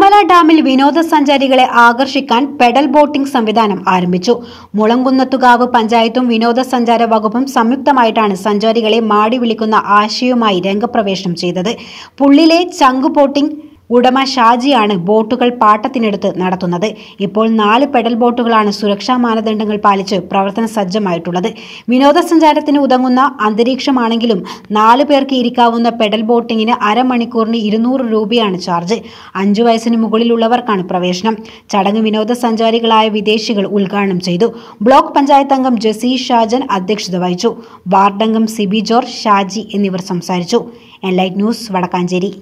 തുമ്മല ഡാമിൽ വിനോദസഞ്ചാരികളെ ആകർഷിക്കാൻ പെഡൽ ബോട്ടിംഗ് സംവിധാനം ആരംഭിച്ചു മുളങ്കുന്നത്തുകാവ് പഞ്ചായത്തും വിനോദസഞ്ചാര വകുപ്പും സംയുക്തമായിട്ടാണ് സഞ്ചാരികളെ മാടി വിളിക്കുന്ന ആശയവുമായി രംഗപ്രവേശനം ചെയ്തത് പുള്ളിലെ ചങ്കു ബോട്ടിംഗ് ഉടമ ഷാജിയാണ് ബോട്ടുകൾ പാട്ടത്തിനെടുത്ത് നടത്തുന്നത് ഇപ്പോൾ നാല് പെഡൽ ബോട്ടുകളാണ് സുരക്ഷാ മാനദണ്ഡങ്ങൾ പാലിച്ച് പ്രവർത്തന സജ്ജമായിട്ടുള്ളത് വിനോദസഞ്ചാരത്തിന് ഉതങ്ങുന്ന അന്തരീക്ഷമാണെങ്കിലും നാല് പേർക്ക് ഇരിക്കാവുന്ന പെഡൽ ബോട്ടിങ്ങിന് അരമണിക്കൂറിന് ഇരുന്നൂറ് രൂപയാണ് ചാർജ് അഞ്ചു വയസ്സിന് മുകളിലുള്ളവർക്കാണ് പ്രവേശനം ചടങ്ങ് വിനോദസഞ്ചാരികളായ വിദേശികൾ ഉദ്ഘാടനം ചെയ്തു ബ്ലോക്ക് പഞ്ചായത്ത് അംഗം ജസീ ഷാജൻ അധ്യക്ഷത വഹിച്ചു വാർഡംഗം സിബി ജോർജ് ഷാജി എന്നിവർ സംസാരിച്ചു എൻലൈറ്റ് ന്യൂസ് വടക്കാഞ്ചേരി